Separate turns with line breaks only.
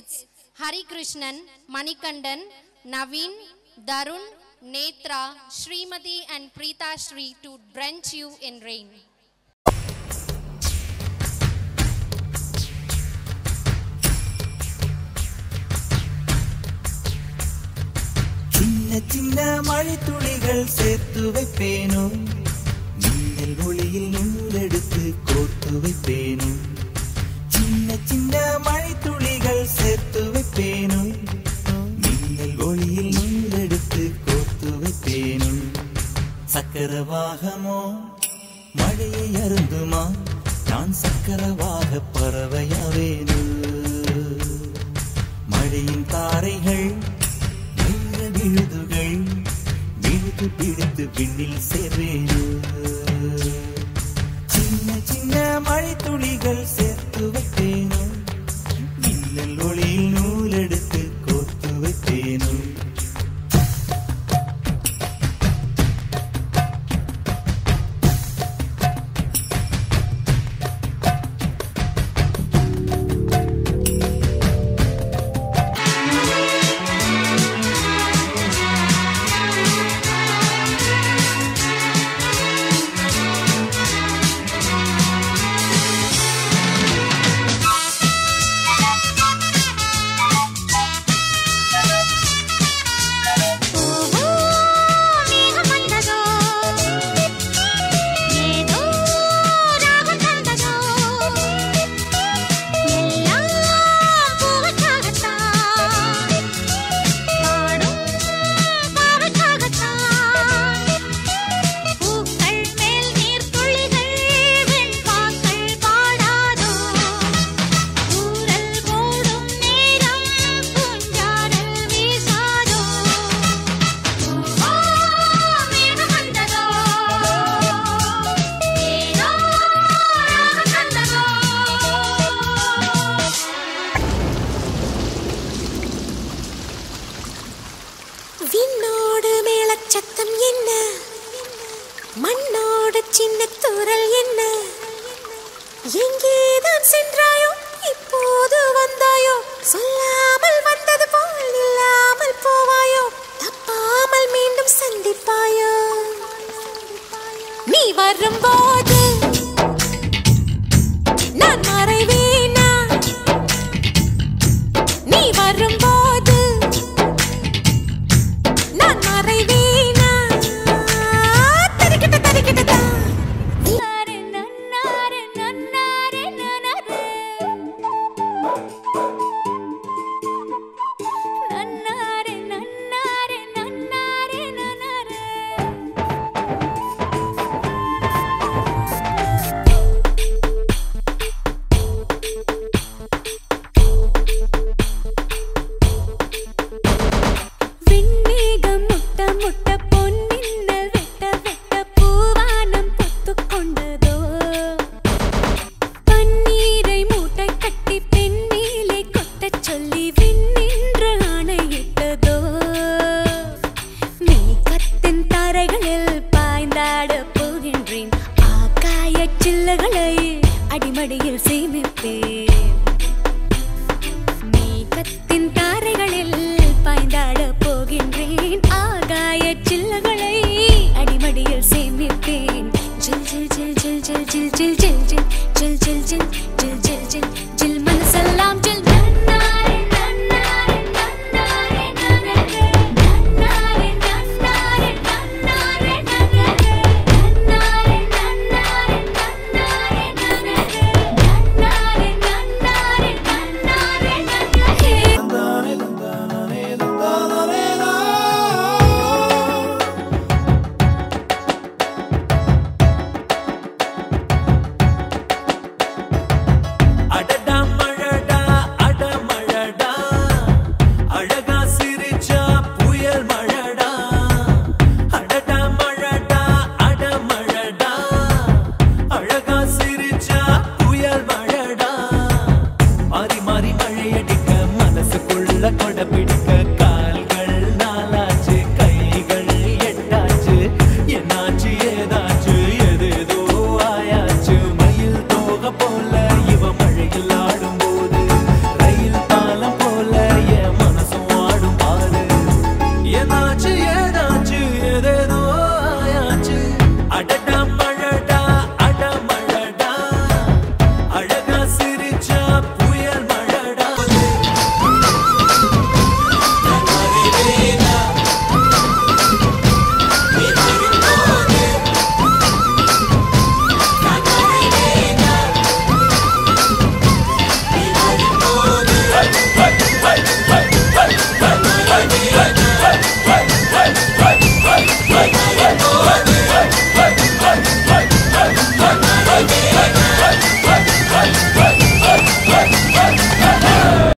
Hari Krishnan, Manikandan, Naveen, Darun, Netra, Srimati and Preeta Shri to drench you in rain.
சின்ன சின்ன மழை துளிகள் சேர்த்து வைப்பேனோ மின்னல் ஒளியில் நூலெடுத்து கோர்த்து வைப்பேனோ சின்ன சின்ன மழை துளிகள் சேர்த்து வைப்பேனோ மின்னல் ஒளியில் நூலெடுத்து கோர்த்து வைப்பேனோ சக்கரவாகமோ மழையை அருந்துமா நான் சக்கரவாக பறவையாவேனோ மழையின் தாரைகள் மெல்ல விழுதுகள் விழுது பிடித்து விண்ணில் சேர்வேனோ சின்ன சின்ன மழை துளிகள் சேர்த்து வைப்பேனோ மின்னல் ஒளியில் நூலெடுத்து கோர்த்து வைப்பேனோ
ஓஹோ மேகம் வந்ததோ ஏதோ ராகம் தந்ததோ எல்லாம் பூவுக்காகத்தான் பாடும் பாவைக்காகத்தான் பூக்கள் மேல் நீர்த்துளிகள் வெண்பாக்கள் பாடாதோ ஊரல் போடும் நேரம் பூஞ்சாடல் வீசாதோ ஓ மேகம் வந்ததோ ஏதோ ராகம் தந்ததோ விண்ணோடு மேளச்சத்தம் என்ன மண்ணோடு சின்ன தூரல் என்ன எங்கேதான் சென்றாயோ இப்போது வந்தாயோ சொல்லாமல் வந்தது போல் இல்லாமல் போவாயோ தப்பாமல் மீண்டும் சந்திப்பாயோ நீ வரும்போது